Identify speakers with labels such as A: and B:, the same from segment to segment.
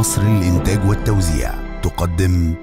A: مصر للإنتاج والتوزيع تقدم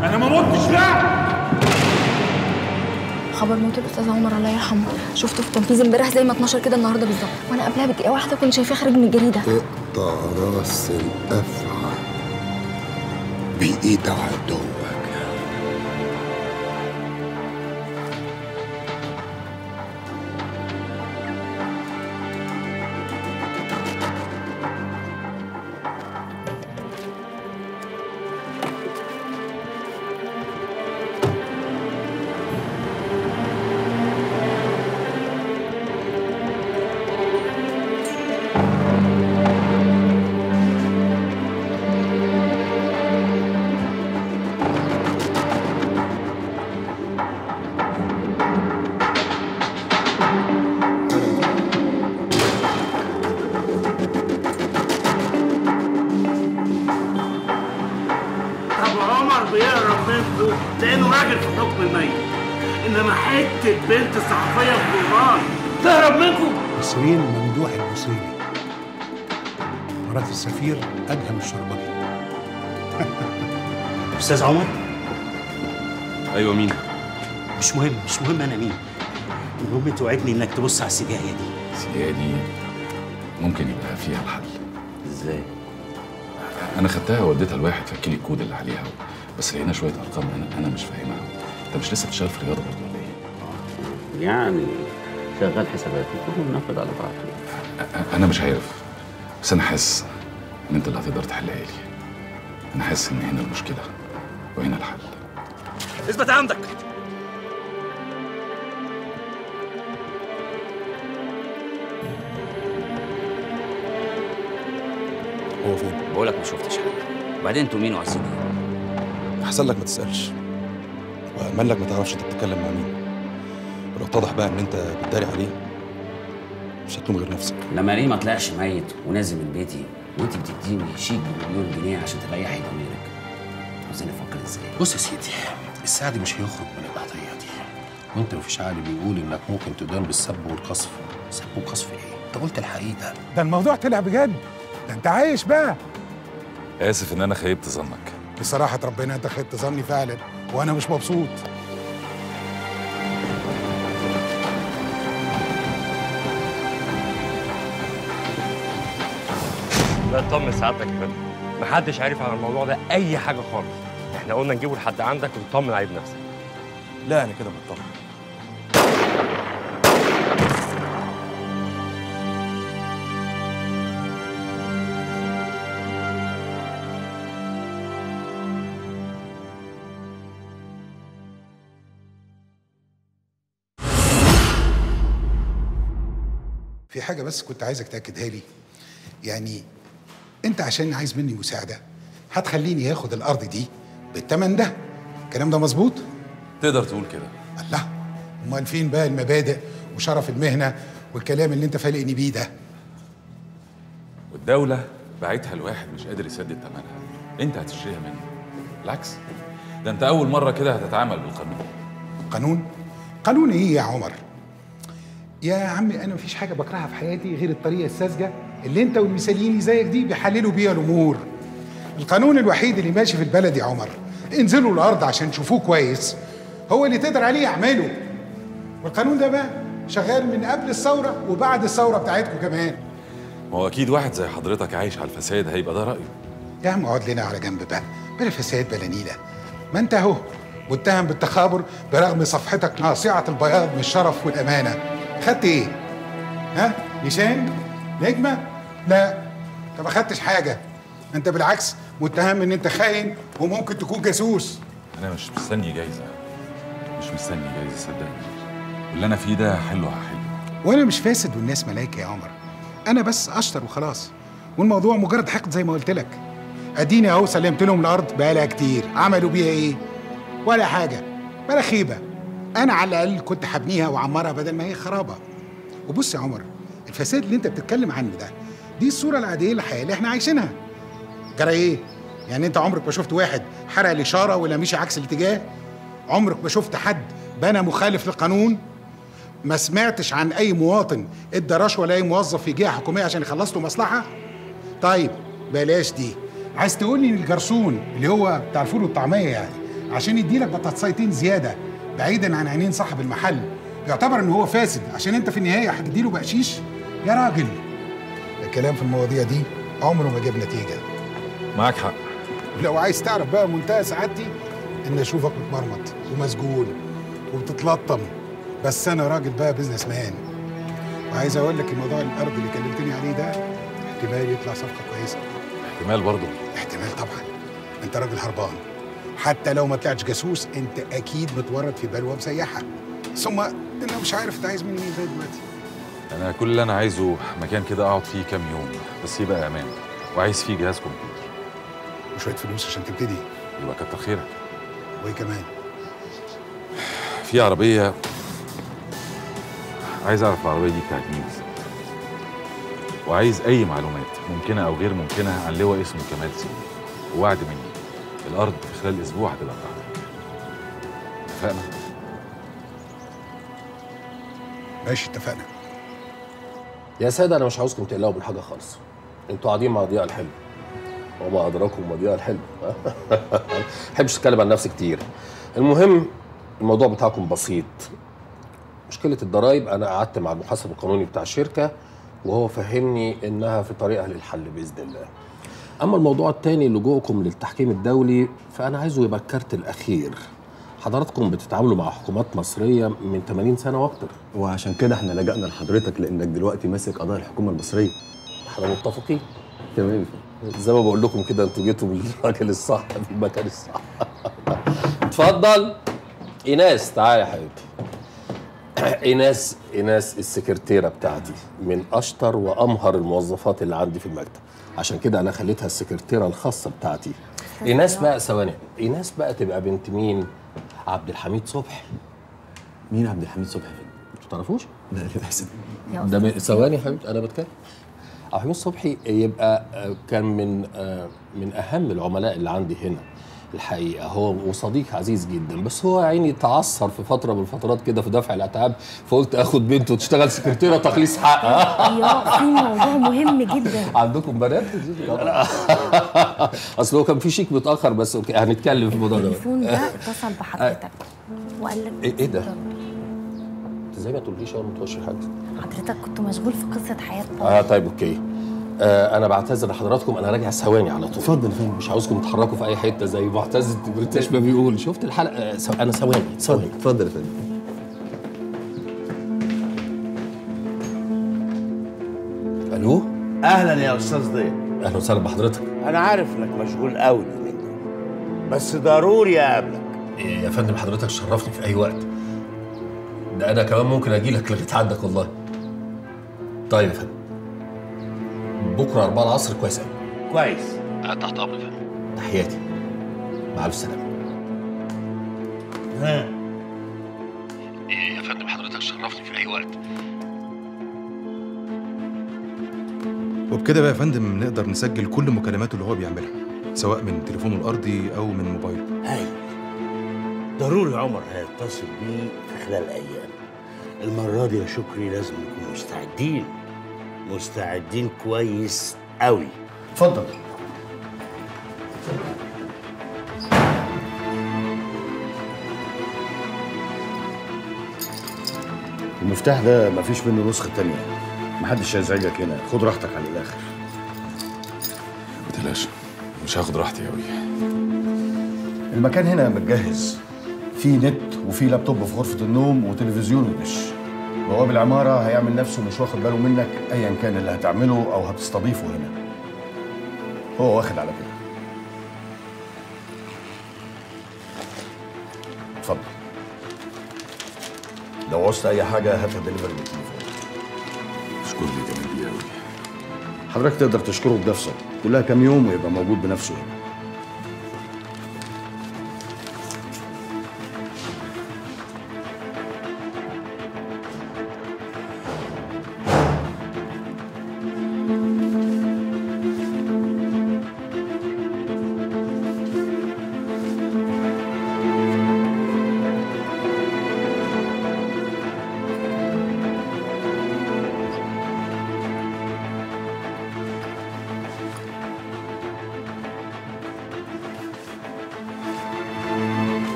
B: انا ما متش لا
C: خبر موت الاستاذ عمر الله يرحمه شفته في تنفيذ امبارح زي ما 12 كده النهارده بالظبط وانا قبلها بدقيقه واحده كنت شايفاه خارج من الجريده
D: اقطع راس الافعى بايد عدوك
B: طب عمر بيهرب منه لانه راجل في حكم الميت انما حته بنت صحفيه في جران تهرب منكم
E: نسرين ممدوح البوصيري مرات السفير ادهم الشربجي
F: استاذ عمر
G: ايوه مين
F: مش مهم مش مهم انا مين المهم توعدني انك تبص على السجايه دي
G: السيئة دي ممكن يبقى فيها الحل
F: ازاي
G: انا خدتها ووديتها لواحد فك لي الكود اللي عليها بس لقينا شويه ارقام انا انا مش فاهمها انت مش لسه بتشتغل في الرياضه برضه ولا ايه
F: يعني شغال حسابات كله بناخد على بعض
G: أ- انا مش عارف بس انا حاسس ان انت اللي هتقدر تحلها لي انا حاسس ان هنا المشكله وهنا الحل
H: اثبت عندك
I: هو فين؟
H: بقولك ما شفتش حاجه وبعدين انتوا مين وعايزين ايه
I: احسن لك ما تسالش وامان لك ما تعرفش انت بتتكلم مع مين ولو اتضح بقى ان انت بتداري عليه مش هتلوم غير نفسك
H: لما ليه ما طلعش ميت ونازل من بيتي وانت بتديني شيك بمليون جنيه عشان تريحي ضميرك عاوزين افكر ازاي
E: بص يا سيدي السعد مش هيخرج من القضيه دي وانت مفيش عقل بيقول انك ممكن تدان بالسب والقذف سب وقذف ايه؟ انت قلت الحقيقه
J: ده الموضوع طلع بجد ده انت عايش بقى
G: اسف ان انا خيبت ظنك
J: بصراحة ربنا انت خدت ظني فعلا وانا مش مبسوط
K: لا اطمن سعادتك يا فندم محدش عارف عن الموضوع ده اي حاجه خالص احنا قلنا نجيبه لحد عندك وتطمن عليه بنفسك
I: لا انا كده مطمن
J: في حاجة بس كنت عايزك تأكدها لي يعني انت عشان عايز مني مساعدة هتخليني ياخد الأرض دي بالتمن ده الكلام ده مظبوط؟
G: تقدر تقول كده
J: الله امال فين بقى المبادئ وشرف المهنة والكلام اللي انت فالقني بيه ده
G: والدوله باعتها لواحد مش قادر يسدد ثمنها انت هتشتريها منه بالعكس ده انت اول مره كده هتتعامل بالقانون
J: قانون قانون ايه يا عمر يا عمي انا مفيش حاجه بكرهها في حياتي غير الطريقه الساذجه اللي انت والمثاليين زيك دي بيحللوا بيها الامور القانون الوحيد اللي ماشي في البلد يا عمر انزلوا الارض عشان تشوفوه كويس هو اللي تقدر عليه اعمله والقانون ده بقى شغال من قبل الثوره وبعد الثوره بتاعتكم كمان
G: ما هو اكيد واحد زي حضرتك عايش على الفساد هيبقى ده رايه
J: يا عم اقعد لنا على جنب بقى بلا فساد بلا نيله ما انت اهو متهم بالتخابر برغم صفحتك ناصعه البياض من الشرف والامانه خدت ايه؟ ها؟ نشان؟ نجمه؟ لا انت ما خدتش حاجه انت بالعكس متهم ان انت خاين وممكن تكون جاسوس
G: انا مش مستني جايزه مش مستني جايزه صدقني واللي انا فيه ده هحله هحله
J: وانا مش فاسد والناس ملايكه يا عمر انا بس اشطر وخلاص والموضوع مجرد حقد زي ما قلت لك اديني اهو سلمت لهم الارض بقالها كتير عملوا بيها ايه ولا حاجه ولا خيبه انا على الاقل كنت حبنيها وعمرها بدل ما هي خرابه وبص يا عمر الفساد اللي انت بتتكلم عنه ده دي الصوره العاديه للحياه اللي احنا عايشينها جرى ايه يعني انت عمرك ما شفت واحد حرق الاشاره ولا مشي عكس الاتجاه عمرك ما شفت حد بنى مخالف للقانون ما سمعتش عن اي مواطن ادى رشوه لاي موظف في جهه حكوميه عشان يخلص له مصلحه طيب بلاش دي عايز تقول لي ان الجرسون اللي هو بتاع الفول والطعميه يعني عشان يديلك بطاطسيتين زياده بعيدا عن عينين صاحب المحل يعتبر ان هو فاسد عشان انت في النهايه هتديله بقشيش يا راجل الكلام في المواضيع دي عمره ما جاب نتيجه
I: معاك حق
J: ولو عايز تعرف بقى منتهى سعادتي ان اشوفك متمرمط ومسجون وبتتلطم بس انا راجل بقى بزنس مان وعايز اقول لك الموضوع الارض اللي كلمتني عليه ده احتمال يطلع صفقه كويسه
I: احتمال برضه
J: احتمال طبعا انت راجل هربان حتى لو ما طلعتش جاسوس انت اكيد متورط في بلوه مسيحه ثم انا مش عارف انت عايز مني ايه لغايه دلوقتي
I: انا كل اللي انا عايزه مكان كده اقعد فيه كام يوم بس يبقى امان وعايز فيه جهاز كمبيوتر
J: وشويه فلوس عشان تبتدي
I: يبقى كتر خيرك
J: وايه كمان
I: في عربيه عايز اعرف العربيه دي بتاعت مين بالظبط وعايز اي معلومات ممكنه او غير ممكنه عن لواء اسمه كمال سيدي ووعد مني الارض في خلال اسبوع هتبقى بتاعتك اتفقنا
J: ماشي اتفقنا
E: يا ساده انا مش عاوزكم تقلقوا من حاجه خالص انتوا قاعدين مع ضياء الحلو وما ادراكم ما ضياء الحلو ها؟ ما بحبش اتكلم عن نفسي كتير المهم الموضوع بتاعكم بسيط مشكله الضرايب انا قعدت مع المحاسب القانوني بتاع الشركه وهو فهمني انها في طريقها للحل باذن الله اما الموضوع التاني لجوءكم للتحكيم الدولي فانا عايزه يبقى الكارت الاخير حضراتكم بتتعاملوا مع حكومات مصريه من 80 سنه واكتر
L: وعشان كده احنا لجأنا لحضرتك لانك دلوقتي ماسك قضايا الحكومه المصريه
E: احنا متفقين
L: تمام
E: زي ما بقول لكم كده انتوا جيتوا بالراجل الصح في المكان الصح اتفضل ايناس تعالى يا حبيبتي ايناس ايناس السكرتيره بتاعتي من اشطر وامهر الموظفات اللي عندي في المكتب عشان كده انا خليتها السكرتيره الخاصه بتاعتي ايناس بقى ثواني ايناس بقى تبقى بنت مين عبد الحميد صبحي
L: مين عبد الحميد صبحي
E: ما تعرفوش
L: لا للاسف
E: ده من- ثواني يا حبيبتي انا بتكلم عبد الحميد صبحي يبقى آه، كان من آه، من اهم العملاء اللي عندي هنا الحقيقه هو وصديق عزيز جدا بس هو يا عيني تعثر في فتره من الفترات كده في دفع الاتعاب فقلت اخد بنته تشتغل سكرتيره تخليص حق
C: يا في موضوع مهم جدا
E: عندكم بنات اصل هو كان في شيك متاخر بس اوكي هنتكلم في الموضوع ده
C: التليفون ده اتصل بحضرتك وقال لك
E: ايه إيه ده؟ انت ازاي ما تقوليش اول ما تخش حاجه
C: حضرتك كنت مشغول في قصه حياه بابا
E: اه طيب اوكي آه انا بعتذر لحضراتكم انا راجع ثواني على طول اتفضل يا فندم مش عاوزكم تتحركوا في اي حته زي معتز البريتش ما بيقول شفت الحلقه آه، سو... انا ثواني ثواني
L: اتفضل يا فندم
E: الو
B: اهلا يا استاذ ضياء
E: اهلا وسهلا بحضرتك
B: انا عارف انك مشغول قوي اليومين دول بس ضروري اقابلك
E: إيه يا فندم حضرتك شرفني في اي وقت ده انا كمان ممكن اجي لك لغايه عندك والله طيب يا فندم بكره 4 العصر كويس قوي
B: كويس
E: تحت امر يا فندم تحياتي مع الف سلامه
B: ها
E: إيه يا فندم حضرتك شرفني في اي وقت
I: وبكده بقى يا فندم نقدر نسجل كل مكالماته اللي هو بيعملها سواء من تليفونه الارضي او من موبايله
B: هاي ضروري عمر هيتصل بيه في خلال ايام المره دي يا شكري لازم نكون مستعدين مستعدين كويس قوي اتفضل
M: المفتاح ده مفيش منه نسخة تانية محدش هيزعجك هنا خد راحتك على الآخر
G: ما تقلقش مش هاخد راحتي قوي
M: المكان هنا متجهز في نت وفي لابتوب في غرفة النوم وتلفزيون ودش بواب العمارة هيعمل نفسه مش واخد باله منك أيا كان اللي هتعمله أو هتستضيفه هنا هو واخد على كده اتفضل لو عوزت أي حاجة هاتها دليفري بالتليفون
G: اشكرني جميل بيه قوي
M: حضرتك تقدر تشكره بنفسك كلها كام يوم ويبقى موجود بنفسه هنا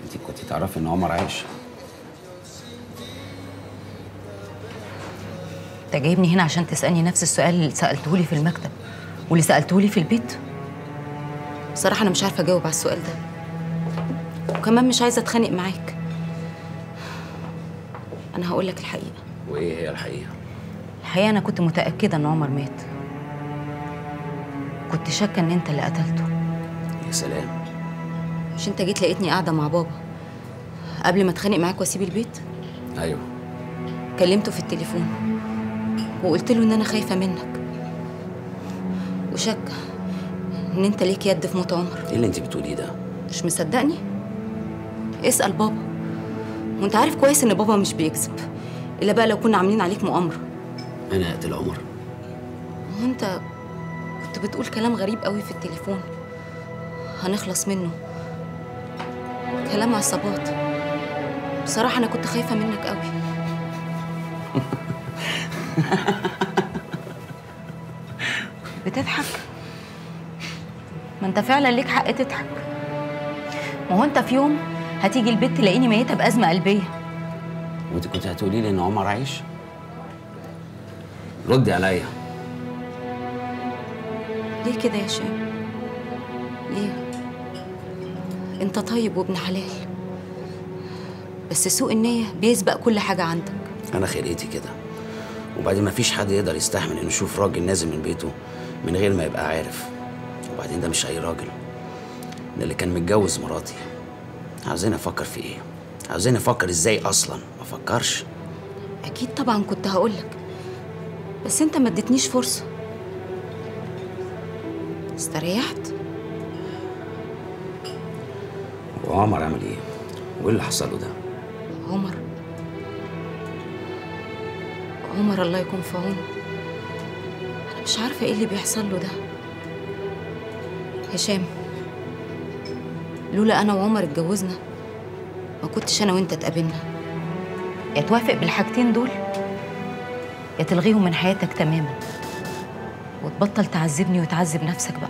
H: انت كنت تعرفي ان عمر عايش
N: انت جايبني هنا عشان تسالني نفس السؤال اللي سالته لي في المكتب واللي سالته لي في البيت بصراحه انا مش عارفه اجاوب على السؤال ده وكمان مش عايزه اتخانق معاك انا هقول لك الحقيقه
H: وايه هي الحقيقه
N: الحقيقه انا كنت متاكده ان عمر مات كنت شاكه ان انت اللي قتلته
H: يا سلام
N: مش انت جيت لقيتني قاعده مع بابا قبل ما اتخانق معاك واسيب البيت
H: ايوه
N: كلمته في التليفون وقلت له ان انا خايفه منك وشك ان انت ليك يد في موت عمر
H: ايه اللي انت بتقوليه ده
N: مش مصدقني اسال بابا وانت عارف كويس ان بابا مش بيكذب الا بقى لو كنا عاملين عليك مؤامره
H: انا اقتل عمر
N: وانت كنت بتقول كلام غريب قوي في التليفون هنخلص منه كلام عصابات بصراحه انا كنت خايفه منك قوي بتضحك ما انت فعلا ليك حق تضحك ما هو انت في يوم هتيجي البيت تلاقيني ميته بازمه قلبيه
H: وانت كنت هتقولي لي ان عمر عايش ردي عليا
N: ليه كده يا هشام ليه انت طيب وابن حلال بس سوء النيه بيسبق كل حاجه عندك
H: انا خلقتي كده وبعدين ما فيش حد يقدر يستحمل انه يشوف راجل نازل من بيته من غير ما يبقى عارف وبعدين ده مش اي راجل ده اللي كان متجوز مراتي عاوزين افكر في ايه عاوزين افكر ازاي اصلا ما افكرش
N: اكيد طبعا كنت هقولك بس انت ما اديتنيش فرصه استريحت
H: وعمر عمل ايه وايه اللي حصل له ده
N: عمر عمر الله يكون في عونه انا مش عارفه ايه اللي بيحصل له ده هشام لولا انا وعمر اتجوزنا ما كنتش انا وانت اتقابلنا يا توافق بالحاجتين دول يا تلغيهم من حياتك تماما وتبطل تعذبني وتعذب نفسك بقى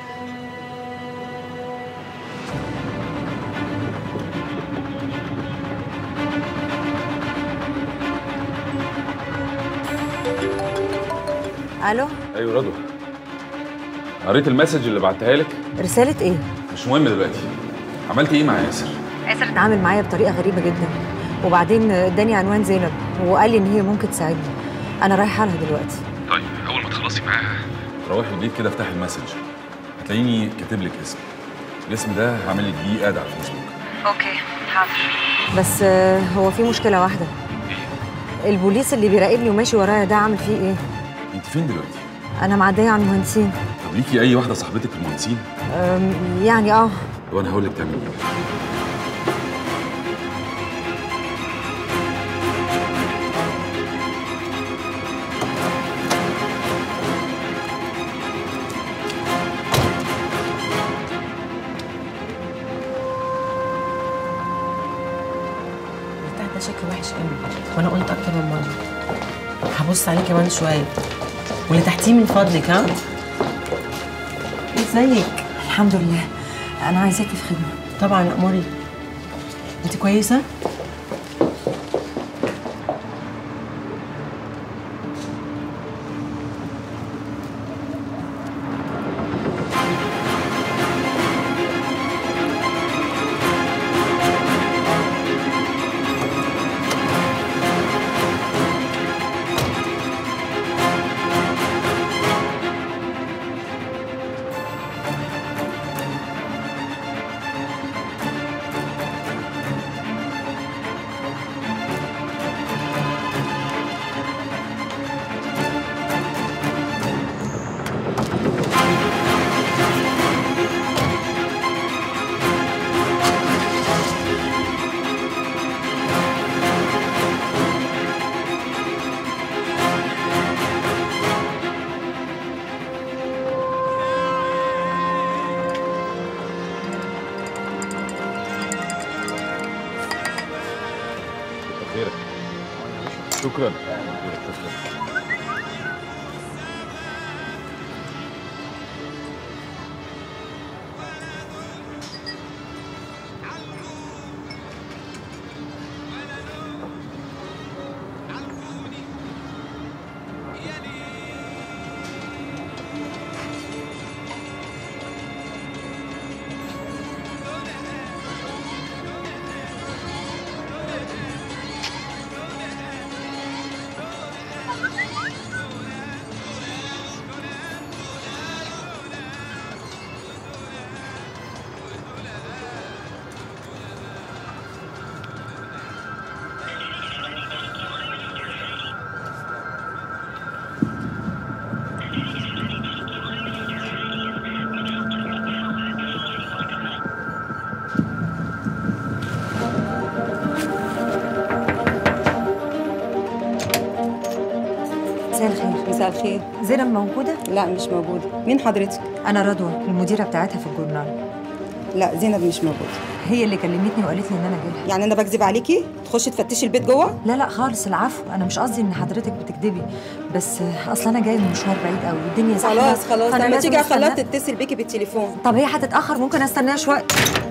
O: الو
I: ايوه رضوى قريت المسج اللي بعتها لك
O: رسالة ايه؟
I: مش مهم دلوقتي عملتي ايه مع ياسر
O: ياسر اتعامل معايا بطريقة غريبة جدا وبعدين اداني عنوان زينب وقال لي ان هي ممكن تساعدني انا رايحة لها دلوقتي
I: طيب اول ما تخلصي معاها روحي البيت كده افتحي المسج هتلاقيني كاتب لك اسم الاسم ده هعمل لك بيه اد على الفيسبوك
O: اوكي حاضر بس آه، هو في مشكلة واحدة البوليس اللي بيراقبني وماشي ورايا ده عامل فيه ايه؟
I: انت فين دلوقتي
O: انا معدية على المهندسين
I: طب ليكي اي واحده صاحبتك في المهندسين
O: أم، يعني اه
I: وانا هقول لك تعملي ايه
P: بتاع ده شكله وحش قوي وانا قلت اكتر من مره هبص عليه كمان شويه واللي تحتيه من فضلك ها ازيك
O: الحمد لله انا عايزاكي في خدمة
P: طبعا اموري انت كويسه
I: خيرك شكرا شكرا
O: خير زينب موجودة؟ لا مش موجودة مين حضرتك؟ أنا رضوى المديرة بتاعتها في الجورنال لا زينب مش موجودة هي اللي كلمتني وقالت لي ان انا جايه يعني انا بكذب عليكي تخشي تفتشي البيت جوه لا لا خالص العفو انا مش قصدي ان حضرتك بتكذبي بس اصل انا جايه من مشوار بعيد قوي الدنيا زحمه
Q: خلاص خلاص
O: فأنا
Q: لما
O: لازم
Q: تيجي اخليها
O: أستنى.
Q: تتصل بيكي بالتليفون
O: طب هي هتتاخر ممكن استناها شويه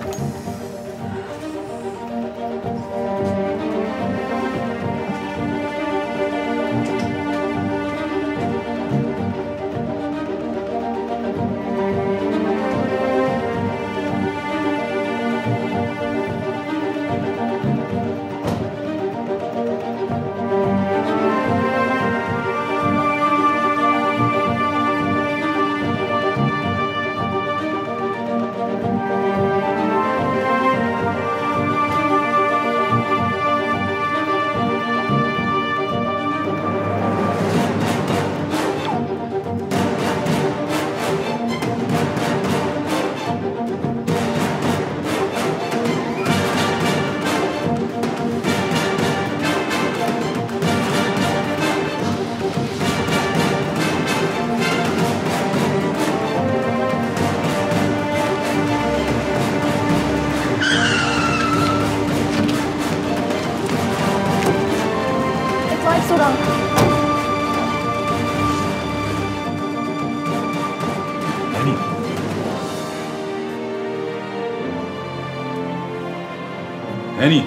C: اطلعي بسرعه
I: هاني هاني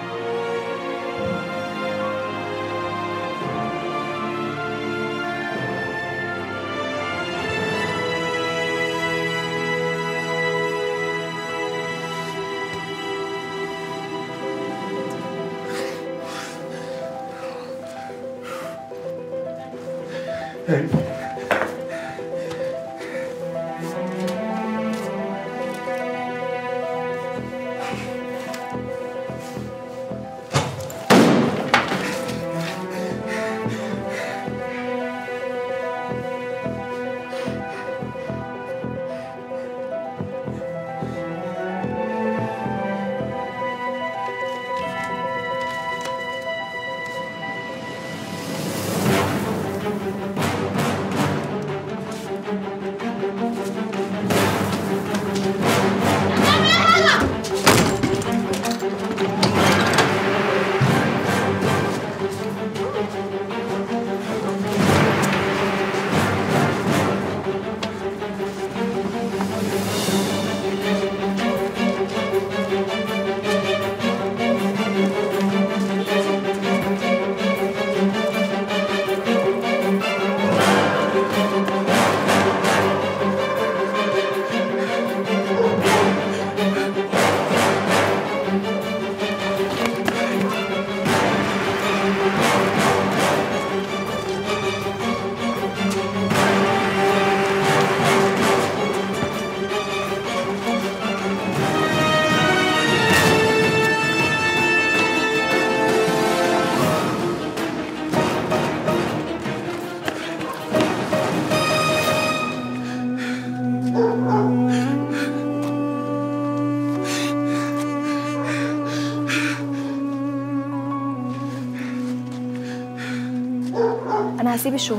C: انا هسيب الشغل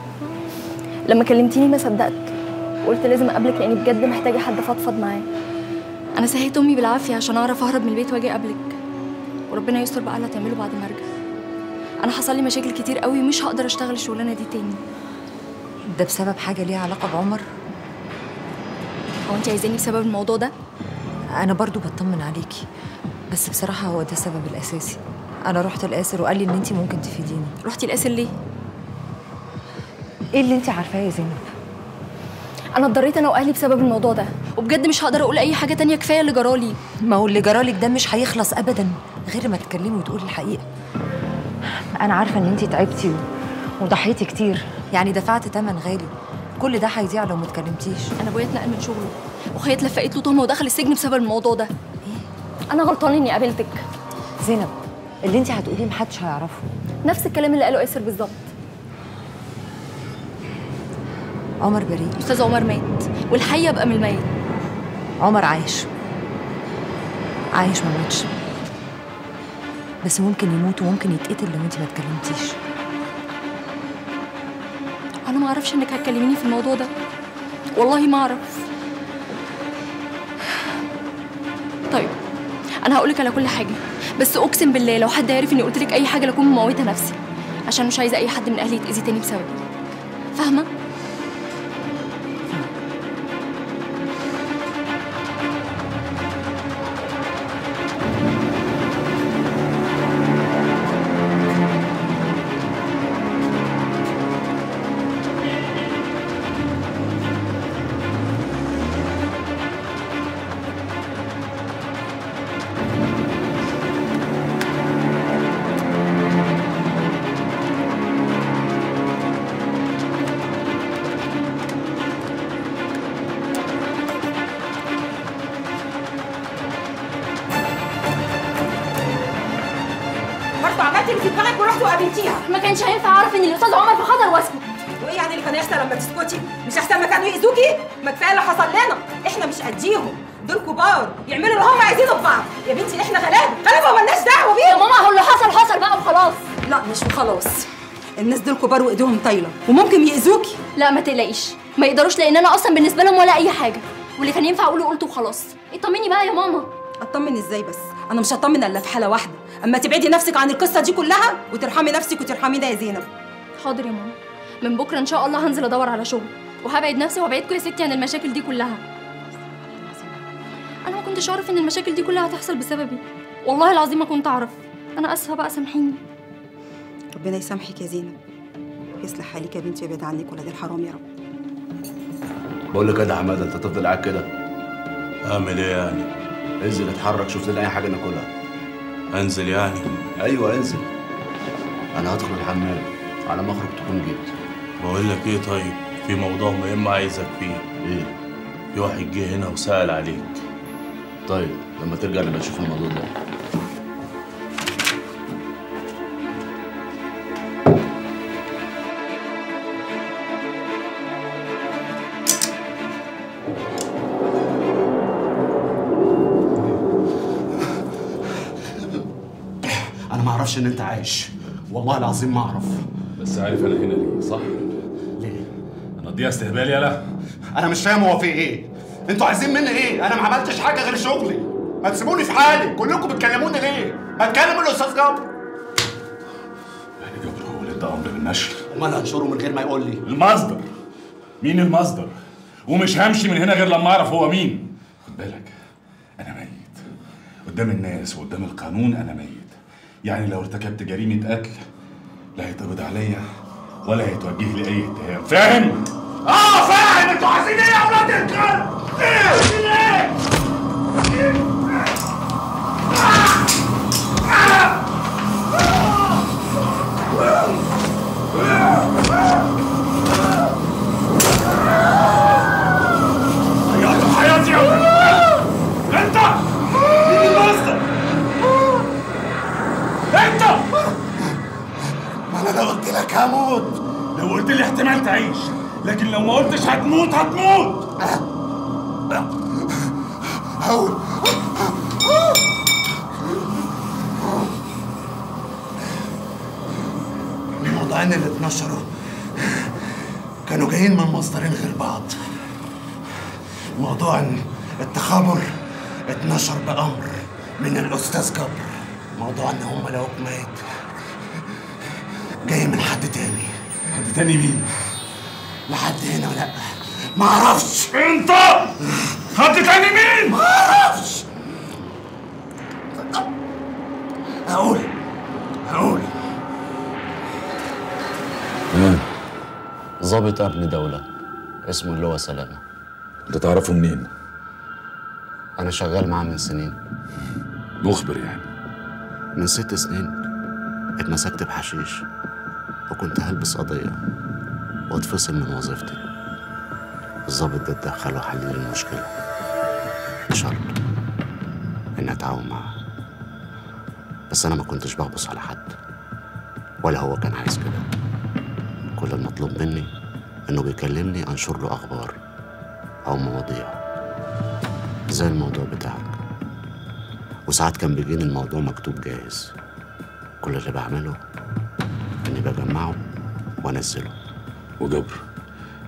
C: لما كلمتيني ما صدقت وقلت لازم اقابلك لاني بجد محتاجه حد افضفض معاه انا سهيت امي بالعافيه عشان اعرف اهرب من البيت واجي اقابلك وربنا يستر بقى اللي هتعمله بعد ما ارجع انا حصل لي مشاكل كتير قوي ومش هقدر اشتغل الشغلانه دي تاني
O: ده بسبب حاجه ليها علاقه بعمر
C: هو انت عايزاني بسبب الموضوع ده
O: انا برضو بطمن عليكي بس بصراحه هو ده السبب الاساسي انا رحت القاسر وقال لي ان انت ممكن تفيديني
C: رحتي القاسر ليه
O: ايه اللي انت عارفاه يا زينب
C: انا اتضريت انا واهلي بسبب الموضوع ده وبجد مش هقدر اقول اي حاجه تانية كفايه اللي جرالي
O: ما هو اللي جرالك ده مش هيخلص ابدا غير ما تتكلمي وتقولي الحقيقه انا عارفه ان انت تعبتي و- وضحيتي كتير يعني دفعت تمن غالي كل ده هيضيع لو ما اتكلمتيش
C: انا ابويا اتنقل من شغله وخيط لفقت له تهمه ودخل السجن بسبب الموضوع ده انا غلطان اني قابلتك
O: زينب اللي انت هتقوليه محدش هيعرفه
C: نفس الكلام اللي قاله ياسر بالظبط
O: عمر بريء
C: استاذ عمر مات والحي يبقى من الميت
O: عمر عايش عايش ما ماتش بس ممكن يموت وممكن يتقتل لو انت ما اتكلمتيش
C: انا ما اعرفش انك هتكلميني في الموضوع ده والله ما اعرف طيب انا هقولك على كل حاجه بس اقسم بالله لو حد عرف اني قلت لك اي حاجه لاكون مموته نفسي عشان مش عايزه اي حد من اهلي يتاذي تاني بسببي فاهمه
O: برضه عملت اللي في دماغك ورحت وقابلتيها
C: ما كانش هينفع اعرف ان الاستاذ عمر في خطر واسكت
O: وايه يعني اللي كان يحصل لما تسكتي مش احسن ما كانوا يأذوكي ما كفايه اللي حصل لنا احنا مش قديهم دول كبار يعملوا اللي هم عايزينه ببعض يا بنتي احنا غلابه غلابه ومالناش دعوه بيهم
C: يا ماما هو اللي حصل حصل بقى وخلاص
O: لا مش وخلاص الناس دول كبار وايديهم طايله وممكن يأذوكي
C: لا ما تقلقيش ما يقدروش لان انا اصلا بالنسبه لهم ولا اي حاجه واللي كان ينفع اقوله قلته وخلاص اطمني بقى يا ماما
O: اطمن ازاي بس انا مش هطمن الا في حاله واحده اما تبعدي نفسك عن القصه دي كلها وترحمي نفسك وترحمينا يا زينب
C: حاضر يا ماما من بكره ان شاء الله هنزل ادور على شغل وهبعد نفسي وهبعدكم يا ستي عن المشاكل دي كلها انا ما كنتش اعرف ان المشاكل دي كلها هتحصل بسببي والله العظيم ما كنت اعرف انا اسفه بقى سامحيني
O: ربنا يسامحك يا زينب يصلح حالك يا بنتي ويبعد عنك ولاد الحرام يا رب
H: بقول لك كده يا حماده انت تفضل قاعد كده
Q: اعمل ايه يعني
H: انزل اتحرك شوف لنا اي حاجه ناكلها
Q: انزل يعني
H: ايوه انزل انا هدخل الحمام على ما اخرج تكون جيت
Q: بقول لك ايه طيب في موضوع مهم عايزك فيه
H: ايه
Q: في واحد جه هنا وسأل عليك
H: طيب لما ترجع نبقى نشوف الموضوع ده
R: انا ما اعرفش ان انت عايش والله العظيم ما اعرف
I: بس عارف انا هنا ليه صح؟
R: ليه؟
I: انا اديها استهبال يالا
R: انا مش فاهم هو في ايه انتوا عايزين مني ايه انا ما عملتش حاجه غير شغلي ما تسيبوني في حالي كلكم بتكلموني ليه ما تكلم الاستاذ جبر
I: جبر هو اللي ادى امر بالنشر
R: امال هنشره من غير ما يقول لي
I: المصدر مين المصدر؟ ومش همشي من هنا غير لما اعرف هو مين خد بالك انا ميت قدام الناس وقدام القانون انا ميت يعني لو ارتكبت جريمه قتل لا هيتقبض عليا ولا هيتوجه لي اي اتهام فاهم؟
R: اه فاهم انتوا عايزين ايه يا اولاد الكلب ايه عايزين ايه
I: ضيعت حياتي يا ولد. انت مين المصدر؟ انت
R: ما انا لو قلت لك هموت
I: لو قلت لي احتمال تعيش لكن لو ما قلتش هتموت هتموت
R: هقول الموضوعين اللي اتنشروا كانوا جايين من مصدرين غير بعض موضوع إن التخابر اتنشر بأمر من الأستاذ جبر موضوع إن هم لو ميت جاي من حد تاني
I: حد تاني مين؟
R: لحد هنا لا ما اعرفش
I: انت حد تاني مين؟
R: ما اعرفش هقول هقول
H: ظابط امن دوله اسمه اللي هو سلامه
G: انت تعرفه منين؟
H: انا شغال معاه من سنين
G: مخبر يعني
H: من ست سنين اتمسكت بحشيش وكنت هلبس قضية واتفصل من وظيفتي الظابط ده اتدخل وحل لي المشكلة بشرط إني أتعاون معاه بس أنا ما كنتش بغبص على حد ولا هو كان عايز كده كل المطلوب مني إنه بيكلمني أنشر له أخبار أو مواضيع زي الموضوع بتاعك وساعات كان بيجيني الموضوع مكتوب جاهز كل اللي بعمله إني بجمعه وأنزله
G: وجبر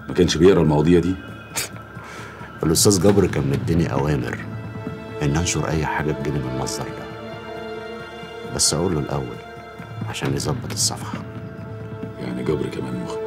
G: ما كانش بيقرا المواضيع دي
H: الاستاذ جبر كان مديني اوامر ان انشر اي حاجه تجيلي من المصدر ده بس اقول له الاول عشان يظبط الصفحه
G: يعني جبر كمان مخبر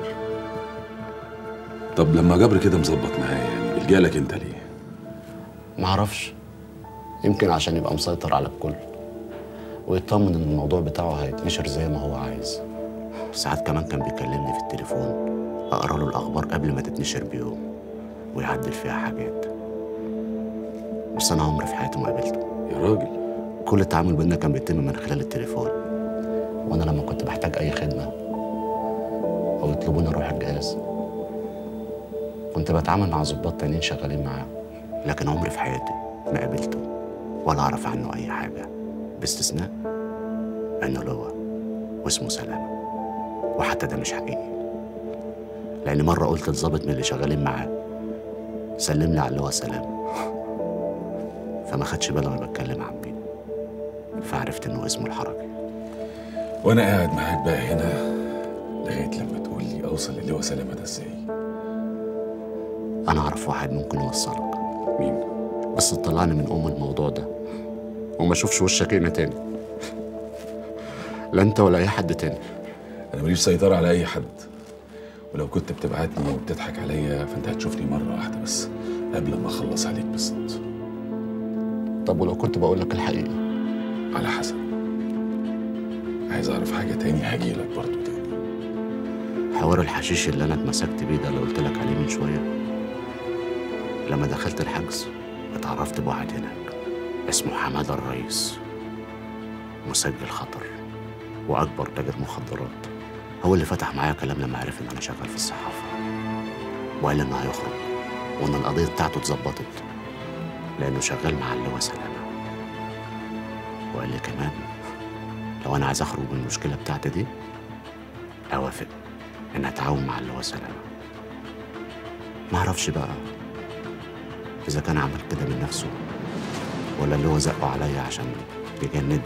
G: طب لما جبر كده مظبط معايا يعني بيلجأ لك انت ليه
H: معرفش يمكن عشان يبقى مسيطر على الكل ويطمن ان الموضوع بتاعه هيتنشر زي ما هو عايز ساعات كمان كان بيكلمني في التليفون اقرا له الاخبار قبل ما تتنشر بيوم ويعدل فيها حاجات بس انا عمري في حياتي ما قابلته
G: يا راجل
H: كل التعامل بينا كان بيتم من خلال التليفون وانا لما كنت بحتاج اي خدمه او يطلبوني اروح الجهاز كنت بتعامل مع ظباط تانيين شغالين معاه لكن عمري في حياتي ما قابلته ولا اعرف عنه اي حاجه باستثناء انه لواء واسمه سلامه وحتى ده مش حقيقي لان مره قلت لظابط من اللي شغالين معاه سلم لي على اللواء سلام فما خدش باله وانا بتكلم عن مين فعرفت انه اسمه الحركي
G: وانا قاعد معاك بقى هنا لغايه لما تقول لي اوصل للواء سلامه ده ازاي
H: انا اعرف واحد ممكن يوصلك
G: مين
H: بس تطلعني من ام الموضوع ده وما اشوفش وشك هنا تاني لا انت ولا اي حد تاني
G: انا ماليش سيطره على اي حد ولو كنت بتبعتني وبتضحك عليا فانت هتشوفني مره واحده بس قبل ما اخلص عليك بالظبط
H: طب ولو كنت بقول لك الحقيقه
G: على حسب عايز اعرف حاجه تاني هاجي لك برضه تاني
H: حوار الحشيش اللي انا اتمسكت بيه ده اللي قلت لك عليه من شويه لما دخلت الحجز اتعرفت بواحد هناك اسمه حماده الرئيس مسجل خطر واكبر تاجر مخدرات هو اللي فتح معايا كلام لما عرف ان انا شغال في الصحافه وقال لي انه هيخرج وان القضيه بتاعته اتظبطت لانه شغال مع اللواء سلامه وقال لي كمان لو انا عايز اخرج من المشكله بتاعتي دي اوافق ان اتعاون مع اللواء سلامه ما اعرفش بقى اذا كان عمل كده من نفسه ولا اللي هو زقه عليا عشان يجندني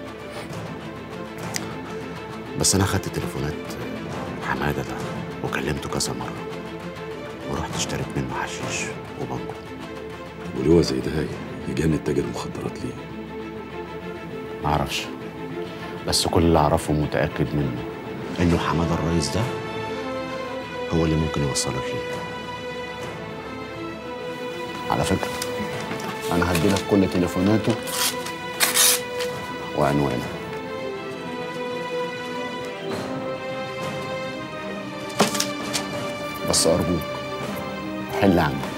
H: بس انا خدت تليفونات حماده ده وكلمته كذا مره ورحت اشتريت منه حشيش وبنجو
G: ولواء زي ده يجند تاجر مخدرات ليه
H: معرفش بس كل اللي اعرفه متاكد منه انه حماده الرئيس ده هو اللي ممكن يوصلك ليه على فكره انا هديلك كل تليفوناته وعنوانه بس ارجوك حل عنه